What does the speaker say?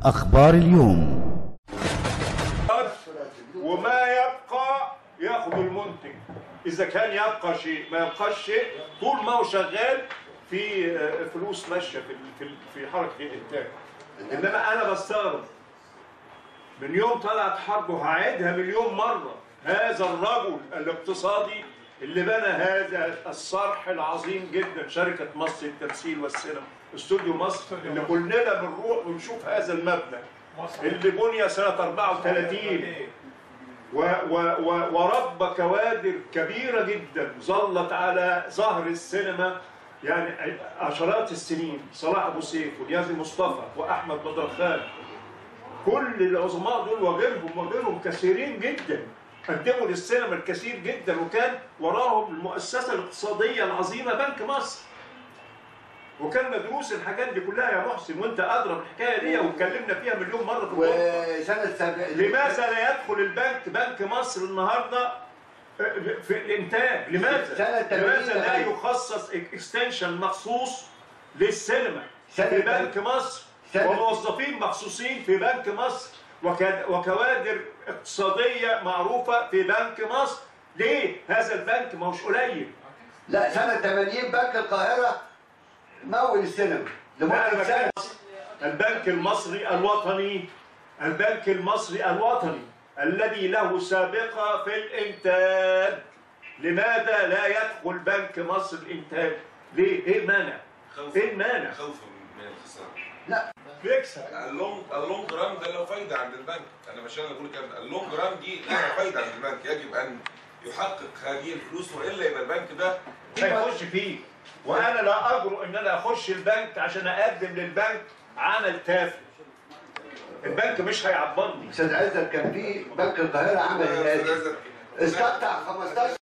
أخبار اليوم وما يبقى ياخذ المنتج اذا كان يبقى شيء ما يبقاش شيء طول ما هو شغال في آه، فلوس ماشيه في في في حركه الانتاج انما انا بستغرب من يوم طلعت حرب وهعيدها مليون مره هذا الرجل الاقتصادي اللي بنى هذا الصرح العظيم جدا شركه مصر للتمثيل والسينما استوديو مصر اللي كلنا بنروح ونشوف هذا المبنى اللي بني سنه 34 و و و ورب كوادر كبيرة جدا ظلت على ظهر السينما يعني عشرات السنين صلاح أبو سيف ونيازي مصطفى وأحمد بدرخان كل العظماء دول وغيرهم وغيرهم كثيرين جدا قدموا للسينما الكثير جدا وكان وراهم المؤسسة الاقتصادية العظيمة بنك مصر وكان مدروس الحاجات دي كلها يا محسن وانت ادرى بالحكايه دي واتكلمنا فيها مليون مره في الغرفة. وسنة سبع لماذا لا يدخل البنك بنك مصر النهارده في الانتاج لماذا سنة 80 لماذا لا أيوة. يخصص اكستنشن مخصوص للسينما سنة في بنك مصر سنة- وموظفين مخصوصين في بنك مصر وك- وكوادر اقتصاديه معروفه في بنك مصر ليه هذا البنك ما هوش قليل لا سنة 80 بنك القاهرة مول السينما لا، أنا لمدة سنة بتكلم البنك المصري الوطني البنك المصري الوطني الذي له سابقة في الإنتاج لماذا لا يدخل بنك مصر الإنتاج؟ ليه؟ إيه المانع؟ خوفا إيه المانع؟ خوفا من الخساره لا بيكسب اللونج اللونج ران ده له فايده عند البنك انا مش انا اللي بقول الكلام ده اللونج ران دي لها فايده عند البنك يجب ان يحقق هذه الفلوس والا يبقى البنك ده هيخش فيه وأنا لا أجرؤ إن أنا أخش البنك عشان أقدم للبنك عمل تافه البنك مش هيعبرني استاذ عزت كان في بنك القاهرة عمل أستاذ هناك عزت، استقطع 15